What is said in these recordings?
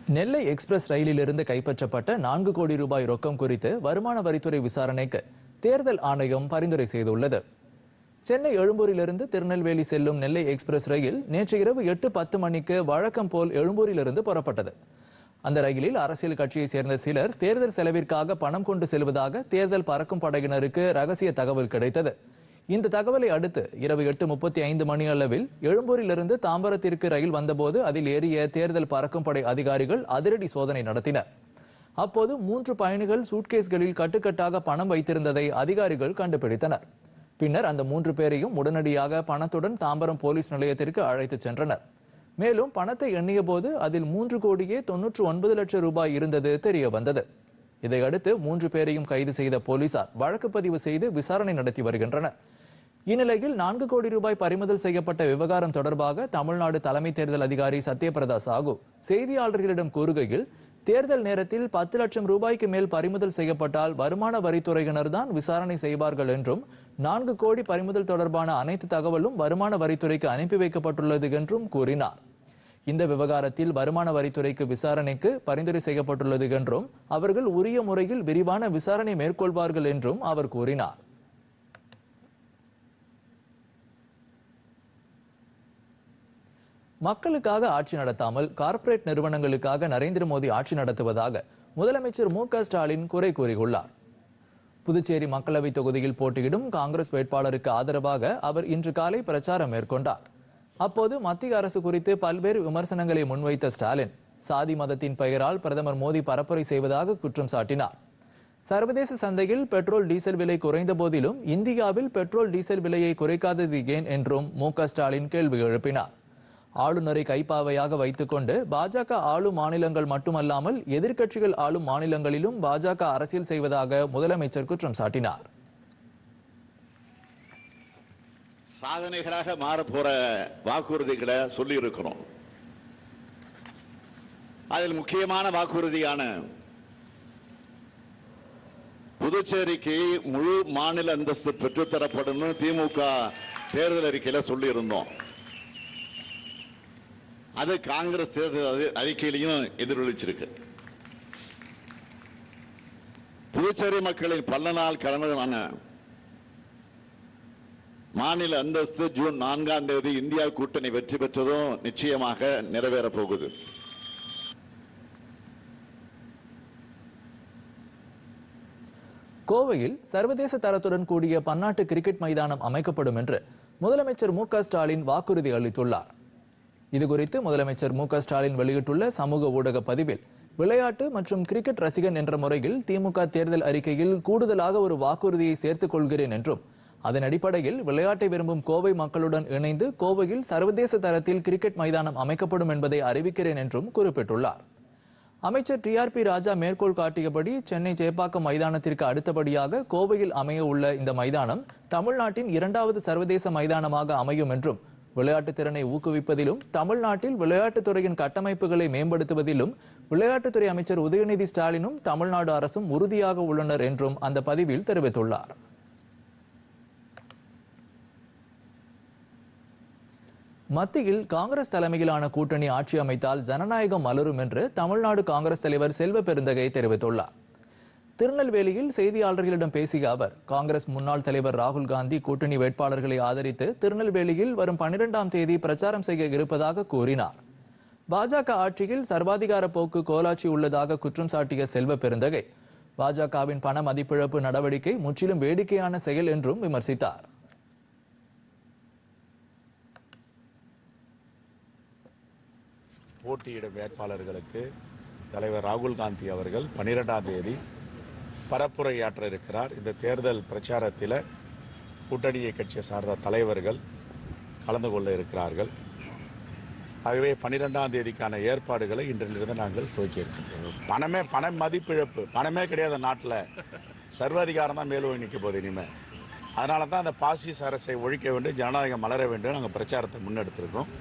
நெல்லை express ரயிலிலிருந்து கைப்பற்றப்பட்ட நான்கு கோடி ரூபாய் ரொக்கம் குறித்து வருமான வரித்துறை விசாரணைக்கு தேர்தல் ஆணையம் பரிந்துரை செய்துள்ளது சென்னை எழும்பூரிலிருந்து திருநெல்வேலி செல்லும் நெல்லை எக்ஸ்பிரஸ் ரயில் நேற்று இரவு எட்டு பத்து மணிக்கு வழக்கம் போல் எழும்பூரிலிருந்து புறப்பட்டது அந்த ரயிலில் அரசியல் கட்சியைச் சேர்ந்த சிலர் தேர்தல் செலவிற்காக பணம் கொண்டு செல்வதாக தேர்தல் பறக்கும் படையினருக்கு ரகசிய தகவல் கிடைத்தது இந்த தகவலை அடுத்து இரவு எட்டு முப்பத்தி ஐந்து மணி அளவில் எழும்பூரிலிருந்து தாம்பரத்திற்கு ரயில் வந்தபோது அதில் ஏறிய தேர்தல் பறக்கும் படை அதிகாரிகள் அதிரடி சோதனை நடத்தினர் அப்போது மூன்று பயணிகள் சூட்கேஸ்களில் கட்டுக்கட்டாக பணம் வைத்திருந்ததை அதிகாரிகள் கண்டுபிடித்தனர் பின்னர் அந்த மூன்று பேரையும் உடனடியாக பணத்துடன் தாம்பரம் போலீஸ் நிலையத்திற்கு அழைத்துச் சென்றனர் மேலும் பணத்தை எண்ணிய போது அதில் மூன்று கோடியே தொன்னூற்று ஒன்பது லட்சம் ரூபாய் இருந்தது தெரிய வந்தது இதையடுத்து மூன்று பேரையும் கைது செய்த போலீசார் வழக்கு பதிவு செய்து விசாரணை நடத்தி வருகின்றனர் இந்நிலையில் நான்கு கோடி ரூபாய் பறிமுதல் செய்யப்பட்ட விவகாரம் தொடர்பாக தமிழ்நாடு தலைமை தேர்தல் அதிகாரி சத்யபிரதா சாகு செய்தியாளர்களிடம் கூறுகையில் தேர்தல் நேரத்தில் பத்து லட்சம் ரூபாய்க்கு மேல் பறிமுதல் செய்யப்பட்டால் வருமான வரித்துறையினர் தான் விசாரணை செய்வார்கள் என்றும் நான்கு கோடி பறிமுதல் தொடர்பான அனைத்து தகவலும் வருமான வரித்துறைக்கு அனுப்பி வைக்கப்பட்டுள்ளது என்றும் கூறினார் இந்த விவகாரத்தில் வருமான வரித்துறைக்கு விசாரணைக்கு பரிந்துரை செய்யப்பட்டுள்ளது என்றும் அவர்கள் உரிய முறையில் விரிவான விசாரணை மேற்கொள்வார்கள் என்றும் அவர் கூறினார் மக்களுக்காக ஆட்சி நடத்தாமல் கார்ப்பரேட் நிறுவனங்களுக்காக நரேந்திர மோடி ஆட்சி நடத்துவதாக முதலமைச்சர் மு க ஸ்டாலின் குறை கூறியுள்ளார் புதுச்சேரி மக்களவைத் தொகுதியில் போட்டியிடும் காங்கிரஸ் வேட்பாளருக்கு ஆதரவாக அவர் இன்று காலை பிரச்சாரம் மேற்கொண்டார் அப்போது மத்திய அரசு குறித்து பல்வேறு விமர்சனங்களை முன்வைத்த ஸ்டாலின் சாதி மதத்தின் பெயரால் பிரதமர் மோடி பரப்புரை செய்வதாக குற்றம் சாட்டினார் சர்வதேச சந்தையில் பெட்ரோல் டீசல் விலை குறைந்த போதிலும் இந்தியாவில் பெட்ரோல் டீசல் விலையை குறைக்காதது ஏன் என்றும் மு க ஸ்டாலின் கேள்வி எழுப்பினார் ஆளுநரை கைப்பாவையாக வைத்துக்கொண்டு பாஜக ஆளும் மாநிலங்கள் மட்டுமல்லாமல் எதிர்க்கட்சிகள் ஆளும் மாநிலங்களிலும் பாஜக அரசியல் செய்வதாக முதலமைச்சர் குற்றம் சாட்டினார் சாதனைகளாக மாறப் போற வாக்குறுதிகளை சொல்லி இருக்கிறோம் அதில் முக்கியமான வாக்குறுதியான புதுச்சேரிக்கு முழு மாநில அந்தஸ்து பெற்றுத்தரப்படும் திமுக தேர்தல் அறிக்கையில சொல்லி இருந்தோம் அது காங்கிரஸ் தேர்தல் அறி- அறிக்கையிலையும் எதிரொலிச்சிருக்கு புதுச்சேரி மக்களின் பல நாள் கனவான மாநில அந்தஸ்து ஜூன் நான்காம் தேதி இந்தியா கூட்டணி வெற்றி பெற்றதும் நிச்சயமாக நிறைவேறப் போகுது கோவையில் சர்வதேச தரத்துடன் கூடிய பன்னாட்டு கிரிக்கெட் மைதானம் அமைக்கப்படும் என்று முதலமைச்சர் மு க ஸ்டாலின் வாக்குறுதி அளித்துள்ளார் இதுகுறித்து முதலமைச்சர் மு க ஸ்டாலின் வெளியிட்டுள்ள சமூக ஊடக பதிவில் விளையாட்டு மற்றும் கிரிக்கெட் ரசிகன் என்ற முறையில் திமுக தேர்தல் அறிக்கையில் கூடுதலாக ஒரு வாக்குறுதியை சேர்த்துக் கொள்கிறேன் என்றும் அதன் அடிப்படையில் விளையாட்டை விரும்பும் கோவை மக்களுடன் இணைந்து கோவையில் சர்வதேச தரத்தில் கிரிக்கெட் மைதானம் அமைக்கப்படும் என்பதை அறிவிக்கிறேன் என்றும் குறிப்பிட்டுள்ளார் அமைச்சர் டிஆர்பி ராஜா மேற்கோள் காட்டியபடி சென்னை சேப்பாக்கம் மைதானத்திற்கு அடுத்தபடியாக கோவையில் அமைய உள்ள இந்த மைதானம் தமிழ்நாட்டின் இரண்டாவது சர்வதேச மைதானமாக அமையும் என்றும் விளையாட்டுத் திறனை ஊக்குவிப்பதிலும் தமிழ்நாட்டில் விளையாட்டுத் துறையின் கட்டமைப்புகளை மேம்படுத்துவதிலும் விளையாட்டுத்துறை அமைச்சர் உதயநிதி ஸ்டாலினும் தமிழ்நாடு அரசும் உறுதியாக உள்ளனர் என்றும் அந்த பதிவில் தெரிவித்துள்ளார் மத்தியில் காங்கிரஸ் தலைமையிலான கூட்டணி ஆட்சி அமைத்தால் ஜனநாயகம் மலரும் என்று தமிழ்நாடு காங்கிரஸ் தலைவர் செல்வ பெருந்தகை தெரிவித்துள்ளார் திருநெல்வேலியில் செய்தியாளர்களிடம் பேசிய அவர் காங்கிரஸ் முன்னாள் தலைவர் ராகுல் காந்தி கூட்டணி வேட்பாளர்களை ஆதரித்து திருநெல்வேலியில் வரும் பன்னிரெண்டாம் தேதி பிரச்சாரம் செய்ய இருப்பதாக கூறினார் பாஜக ஆட்சியில் சர்வாதிகார போக்கு கோலாச்சி உள்ளதாக குற்றம் சாட்டிய செல்வ பெருந்தகை பாஜகவின் பண மதிப்பிழப்பு நடவடிக்கை முற்றிலும் வேடிக்கையான செயல் என்றும் விமர்சித்தார் போட்டியிடும் வேட்பாளர்களுக்கு தலைவர் ராகுல் காந்தி அவர்கள் பன்னிரெண்டாம் தேதி பரப்புரையாற்ற இருக்கிறார் இந்த தேர்தல் பிரச்சாரத்தில் கூட்டணியை கட்சியை சார்ந்த தலைவர்கள் கலந்து கொள்ள இருக்கிறார்கள் ஆகவே பன்னிரெண்டாம் தேதிக்கான ஏற்பாடுகளை இன்றிலிருந்து நாங்கள் துவக்கி இருக்கின்றோம் பணமே பண மதிப்பிழப்பு பணமே கிடையாது நாட்டில் சர்வாதிகாரம் தான் மேலோங்கி நிற்க போகுது இனிமேல் அதனால தான் அந்த பாசிஸ் அரசை ஒழிக்க வேண்டும் ஜனநாயகம் மலர வேண்டும் நாங்கள் பிரச்சாரத்தை முன்னெடுத்திருக்கோம்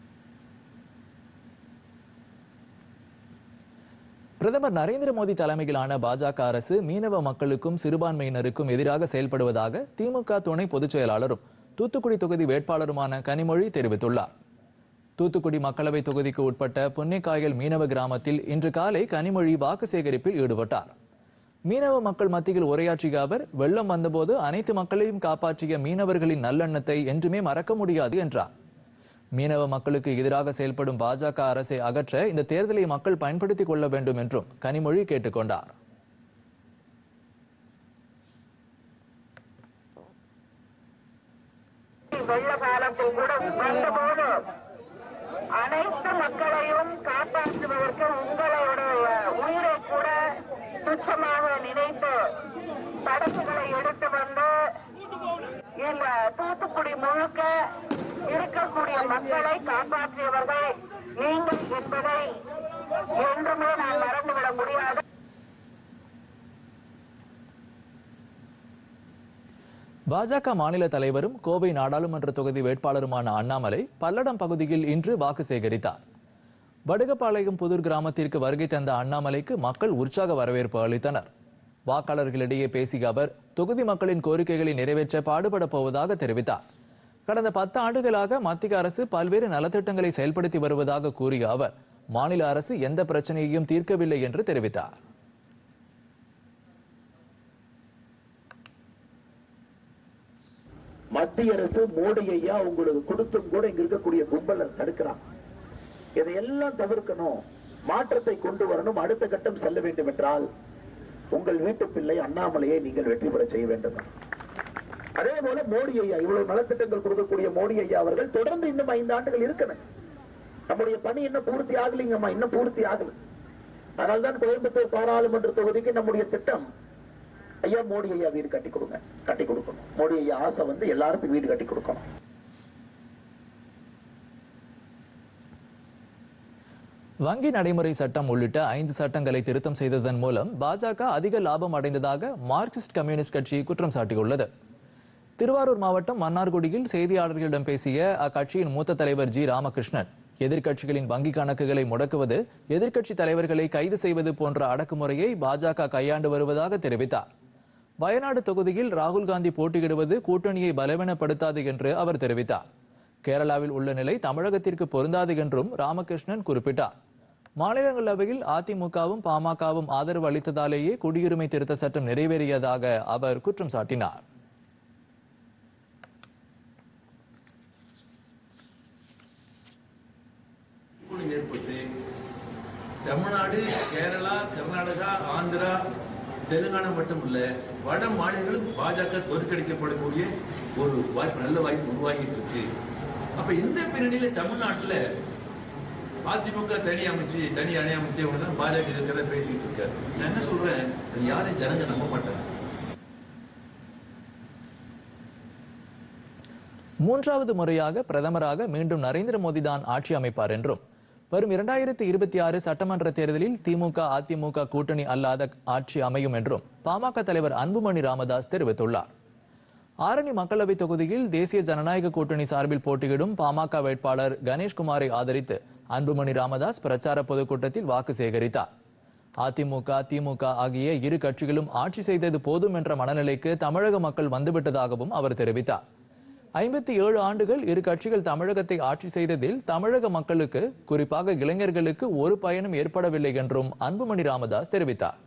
பிரதமர் நரேந்திர மோடி தலைமையிலான பாஜக அரசு மீனவ மக்களுக்கும் சிறுபான்மையினருக்கும் எதிராக செயல்படுவதாக திமுக துணை பொதுச் செயலாளரும் தூத்துக்குடி தொகுதி வேட்பாளருமான கனிமொழி தெரிவித்துள்ளார் தூத்துக்குடி மக்களவை தொகுதிக்கு உட்பட்ட பொன்னைக்காயல் மீனவ கிராமத்தில் இன்று காலை கனிமொழி வாக்கு சேகரிப்பில் ஈடுபட்டார் மீனவ மக்கள் மத்தியில் உரையாற்றிய அவர் வெள்ளம் வந்தபோது அனைத்து மக்களையும் காப்பாற்றிய மீனவர்களின் நல்லெண்ணத்தை என்றுமே மறக்க முடியாது என்றார் மீனவ மக்களுக்கு எதிராக செயல்படும் பாஜக அரசை அகற்ற இந்த தேர்தலை மக்கள் பயன்படுத்திக் கொள்ள வேண்டும் என்றும் கனிமொழி கேட்டுக்கொண்டார் வெள்ள காலத்தில் கூட வந்தபோது அனைத்து மக்களையும் காப்பாற்றுவதற்கு உங்களுடைய உயிரை கூட துச்சமாக நினைத்து படகுகளை எடுத்து வந்து இந்த தூத்துக்குடி முழுக்க இருக்கக்கூடிய மக்களை காப்பாற்றியவர்கள் நீங்கள் என்பதை என்றுமே நான் மறந்துவிட முடியாது பாஜக மாநில தலைவரும் கோவை நாடாளுமன்ற தொகுதி வேட்பாளருமான அண்ணாமலை பல்லடம் பகுதியில் இன்று வாக்கு சேகரித்தார் வடுகப்பாளையம் புதூர் கிராமத்திற்கு வருகை தந்த அண்ணாமலைக்கு மக்கள் உற்சாக வரவேற்பு அளித்தனர் வாக்காளர்களிடையே பேசிய அவர் தொகுதி மக்களின் கோரிக்கைகளை நிறைவேற்ற பாடுபடப் போவதாக தெரிவித்தார் கடந்த பத்து ஆண்டுகளாக மத்திய அரசு பல்வேறு நலத்திட்டங்களை செயல்படுத்தி வருவதாக கூறிய அவர் மாநில அரசு எந்த பிரச்சனையையும் தீர்க்கவில்லை என்று தெரிவித்தார் மத்திய அரசு மோடி ஐயா உங்களுக்கு கொடுத்தும் கூட இங்க இருக்கக்கூடிய கும்பலை தடுக்கிறான் இதையெல்லாம் தவிர்க்கணும் மாற்றத்தை கொண்டு வரணும் அடுத்த கட்டம் செல்ல வேண்டும் என்றால் உங்கள் வீட்டு பிள்ளை அண்ணாமலையை நீங்கள் வெற்றி பெற செய்ய வேண்டும் அதே போல மோடி ஐயா இவ்வளவு நலத்திட்டங்கள் கொடுக்கக்கூடிய மோடி ஐயா அவர்கள் தொடர்ந்து இன்னும் ஐந்து ஆண்டுகள் இருக்கணும் நம்முடைய பணி இன்னும் பூர்த்தி ஆகலைங்கம்மா இன்னும் பூர்த்தி ஆகல அதனால்தான் கோயம்புத்தூர் பாராளுமன்ற தொகுதிக்கு நம்முடைய திட்டம் ஐயா மோடி ஐயா வீடு கட்டி கொடுங்க கட்டி கொடுக்கணும் மோடி ஐயா ஆசை வந்து எல்லாருக்கும் வீடு கட்டி கொடுக்கணும் வங்கி நடைமுறை சட்டம் உள்ளிட்ட ஐந்து சட்டங்களை திருத்தம் செய்ததன் மூலம் பாஜக அதிக லாபம் அடைந்ததாக மார்க்சிஸ்ட் கம்யூனிஸ்ட் கட்சி குற்றம் சாட்டியுள்ளது திருவாரூர் மாவட்டம் மன்னார்குடியில் செய்தியாளர்களிடம் பேசிய அக்கட்சியின் மூத்த தலைவர் ஜி ராமகிருஷ்ணன் எதிர்க்கட்சிகளின் வங்கி கணக்குகளை முடக்குவது எதிர்க்கட்சி தலைவர்களை கைது செய்வது போன்ற அடக்குமுறையை பாஜக கையாண்டு வருவதாக தெரிவித்தார் வயநாடு தொகுதியில் ராகுல் காந்தி போட்டியிடுவது கூட்டணியை பலவீனப்படுத்தாது என்று அவர் தெரிவித்தார் கேரளாவில் உள்ள நிலை தமிழகத்திற்கு பொருந்தாது என்றும் ராமகிருஷ்ணன் குறிப்பிட்டார் மாநிலங்களவையில் அதிமுகவும் பாமகவும் ஆதரவு அளித்ததாலேயே குடியுரிமை திருத்த சட்டம் நிறைவேறியதாக அவர் குற்றம் சாட்டினார் விழிப்புணர்வு ஏற்பட்டு தமிழ்நாடு கேரளா கர்நாடகா ஆந்திரா தெலுங்கானா மட்டும் இல்ல வட மாநிலங்களும் பாஜக தோற்கடிக்கப்படக்கூடிய ஒரு வாய்ப்பு நல்ல வாய்ப்பு உருவாகிட்டு இருக்கு அப்ப இந்த பின்னணியில தமிழ்நாட்டுல அதிமுக தனி அமைச்சு தனி அணி அமைச்சு இவங்க தான் பாஜக இருக்கிறத பேசிட்டு இருக்காரு நான் என்ன சொல்றேன் அது யாரும் ஜனங்க நம்ப மாட்டாங்க மூன்றாவது முறையாக பிரதமராக மீண்டும் நரேந்திர மோடி தான் ஆட்சி அமைப்பார் என்றும் வரும் இரண்டாயிரத்தி இருபத்தி ஆறு சட்டமன்ற தேர்தலில் திமுக அதிமுக கூட்டணி அல்லாத ஆட்சி அமையும் என்றும் பாமக தலைவர் அன்புமணி ராமதாஸ் தெரிவித்துள்ளார் ஆரணி மக்களவை தொகுதியில் தேசிய ஜனநாயக கூட்டணி சார்பில் போட்டியிடும் பாமக வேட்பாளர் கணேஷ்குமாரை ஆதரித்து அன்புமணி ராமதாஸ் பிரச்சார பொதுக்கூட்டத்தில் வாக்கு சேகரித்தார் அதிமுக திமுக ஆகிய இரு கட்சிகளும் ஆட்சி செய்தது போதும் என்ற மனநிலைக்கு தமிழக மக்கள் வந்துவிட்டதாகவும் அவர் தெரிவித்தார் ஐம்பத்தி ஏழு ஆண்டுகள் இரு கட்சிகள் தமிழகத்தை ஆட்சி செய்ததில் தமிழக மக்களுக்கு குறிப்பாக இளைஞர்களுக்கு ஒரு பயனும் ஏற்படவில்லை என்றும் அன்புமணி ராமதாஸ் தெரிவித்தார்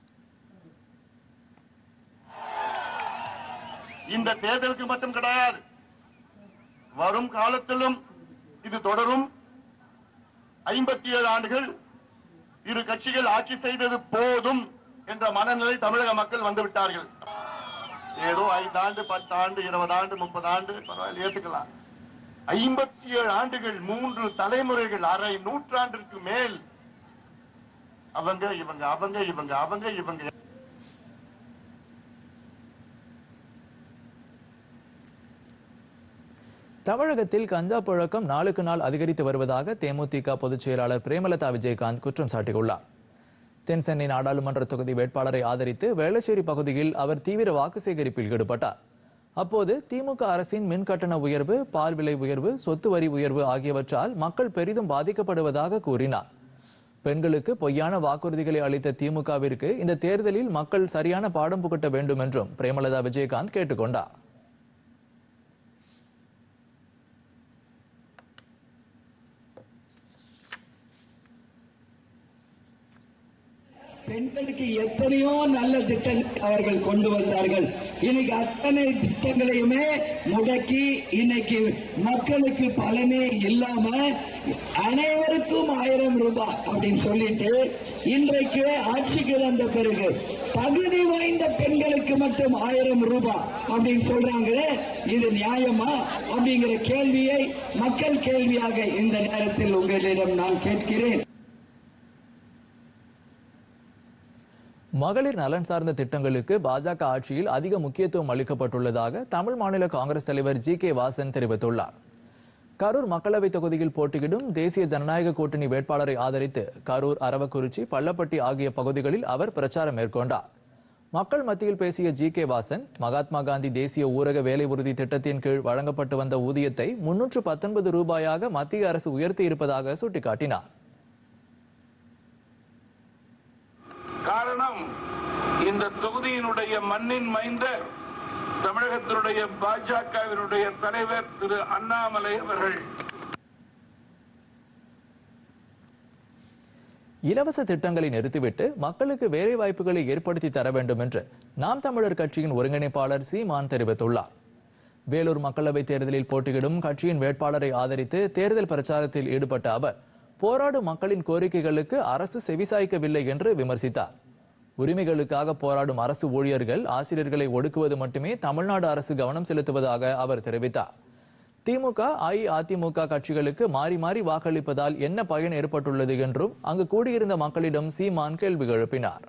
இந்த தேர்தலுக்கு மட்டும் கிடையாது வரும் காலத்திலும் இது தொடரும் ஐம்பத்தி ஏழு ஆண்டுகள் இரு கட்சிகள் ஆட்சி செய்தது போதும் என்ற மனநிலை தமிழக மக்கள் வந்துவிட்டார்கள் ஏதோ ஐந்து ஆண்டு பத்து ஆண்டு இருபது ஆண்டு முப்பது ஆண்டு பரவாயில்ல ஏத்துக்கலாம் ஐம்பத்தி ஏழு ஆண்டுகள் மூன்று தலைமுறைகள் அரை நூற்றாண்டிற்கு மேல் அவங்க இவங்க அவங்க இவங்க அவங்க இவங்க தமிழகத்தில் கஞ்சா புழக்கம் நாளுக்கு நாள் அதிகரித்து வருவதாக தேமுதிக பொதுச் செயலாளர் பிரேமலதா விஜயகாந்த் குற்றம் சாட்டியுள்ளார் தென் சென்னை நாடாளுமன்ற தொகுதி வேட்பாளரை ஆதரித்து வேளச்சேரி பகுதியில் அவர் தீவிர வாக்கு சேகரிப்பில் ஈடுபட்டார் அப்போது திமுக அரசின் மின் கட்டண உயர்வு பால் விலை உயர்வு சொத்து வரி உயர்வு ஆகியவற்றால் மக்கள் பெரிதும் பாதிக்கப்படுவதாக கூறினார் பெண்களுக்கு பொய்யான வாக்குறுதிகளை அளித்த திமுகவிற்கு இந்த தேர்தலில் மக்கள் சரியான பாடம் புகட்ட வேண்டும் என்றும் பிரேமலதா விஜயகாந்த் பெண்களுக்கு எத்தனையோ நல்ல திட்டங்கள் அவர்கள் கொண்டு வந்தார்கள் இன்னைக்கு அத்தனை திட்டங்களையுமே முடக்கி இன்னைக்கு மக்களுக்கு பலனே இல்லாம அனைவருக்கும் ஆயிரம் ரூபாய் அப்படின்னு சொல்லிட்டு இன்றைக்கு ஆட்சிக்கு வந்த பிறகு தகுதி வாய்ந்த பெண்களுக்கு மட்டும் ஆயிரம் ரூபாய் அப்படின்னு சொல்றாங்களே இது நியாயமா அப்படிங்கிற கேள்வியை மக்கள் கேள்வியாக இந்த நேரத்தில் உங்களிடம் நான் கேட்கிறேன் மகளிர் நலன் சார்ந்த திட்டங்களுக்கு பாஜக ஆட்சியில் அதிக முக்கியத்துவம் அளிக்கப்பட்டுள்ளதாக தமிழ் மாநில காங்கிரஸ் தலைவர் ஜி கே வாசன் தெரிவித்துள்ளார் கரூர் மக்களவைத் தொகுதியில் போட்டியிடும் தேசிய ஜனநாயக கூட்டணி வேட்பாளரை ஆதரித்து கரூர் அரவக்குறிச்சி பள்ளப்பட்டி ஆகிய பகுதிகளில் அவர் பிரச்சாரம் மேற்கொண்டார் மக்கள் மத்தியில் பேசிய ஜி கே வாசன் மகாத்மா காந்தி தேசிய ஊரக வேலை உறுதி திட்டத்தின் கீழ் வழங்கப்பட்டு வந்த ஊதியத்தை முன்னூற்று பத்தொன்பது ரூபாயாக மத்திய அரசு உயர்த்தி இருப்பதாக சுட்டிக்காட்டினார் காரணம் இந்த தொகுதியினுடைய மண்ணின் மைந்த தமிழகத்தினுடைய பாஜகவினுடைய தலைவர் திரு அண்ணாமலை அவர்கள் இலவச திட்டங்களை நிறுத்திவிட்டு மக்களுக்கு வேலை வாய்ப்புகளை ஏற்படுத்தி தர வேண்டும் என்று நாம் தமிழர் கட்சியின் ஒருங்கிணைப்பாளர் சீமான் தெரிவித்துள்ளார் வேலூர் மக்களவைத் தேர்தலில் போட்டியிடும் கட்சியின் வேட்பாளரை ஆதரித்து தேர்தல் பிரச்சாரத்தில் ஈடுபட்ட அவர் போராடும் மக்களின் கோரிக்கைகளுக்கு அரசு செவிசாய்க்கவில்லை என்று விமர்சித்தார் உரிமைகளுக்காக போராடும் அரசு ஊழியர்கள் ஆசிரியர்களை ஒடுக்குவது மட்டுமே தமிழ்நாடு அரசு கவனம் செலுத்துவதாக அவர் தெரிவித்தார் திமுக அஇஅதிமுக கட்சிகளுக்கு மாறி மாறி வாக்களிப்பதால் என்ன பயன் ஏற்பட்டுள்ளது என்றும் அங்கு கூடியிருந்த மக்களிடம் சீமான் கேள்வி எழுப்பினார்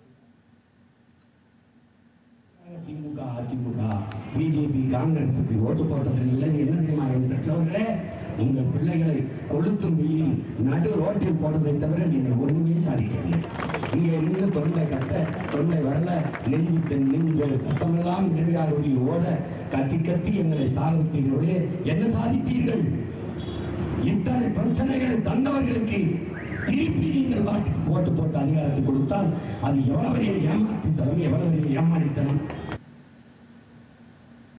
திமுக அதிமுக பிஜேபி காங்கிரசுக்கு ஓட்டு போட்டது நல்லது என்ன தெரியுமா என் பெற்றோர்களே உங்கள் பிள்ளைகளை கொளுத்தும் வெயில் நடு ரோட்டில் போட்டதை தவிர நீங்கள் ஒண்ணுமே சாதிக்கவில்லை இங்கே இருந்து தொண்டை கட்ட தொண்டை வரல நெஞ்சு தென் நெஞ்சு ரத்தமெல்லாம் எதிர்காலில் ஓட கத்தி கத்தி எங்களை சாதித்தீர்களே என்ன சாதித்தீர்கள் இத்தனை பிரச்சனைகளை தந்தவர்களுக்கு திருப்பி நீங்கள் வாட்டுக்கு ஓட்டு போட்டு அதிகாரத்தை கொடுத்தால் அது எவ்வளவு பெரிய ஏமாற்றுத்தனம் எவ்வளவு பெரிய ஏமாளித்தனம்